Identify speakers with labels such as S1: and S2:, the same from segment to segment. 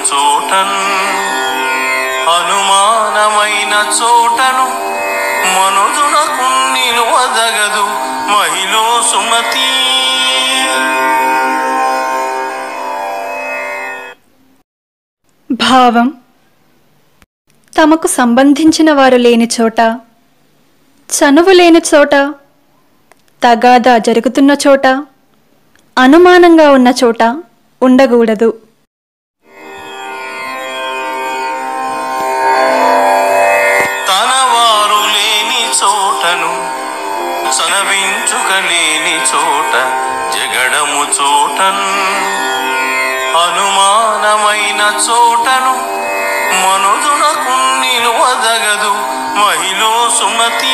S1: చోటన్ అనుమానమైన చోటను మనుదునకు నిలువదగదు మహిళో సుమతి
S2: భావం తమకు సంబంధించిన వారు లేని చోట చనువు లేని చోట తగాదా జరుగుతున్న చోట అనుమానంగా ఉన్న చోట ఉండకూడదు
S1: తన వారు లేని చోటను చనవించుక లేని చోట జగడము చోటన్ అనుమానమైన చోటను మనుదునకు నిలువదగదు మహిళో సుమతి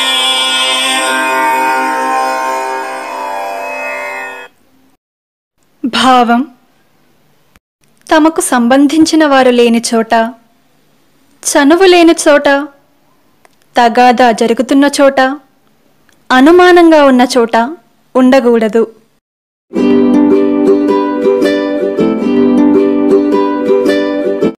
S2: భావం తమకు సంబంధించిన వారు లేని చోట చనువు లేని చోట తగాదా జరుగుతున్న చోట అనుమానంగా ఉన్న చోట ఉండకూడదు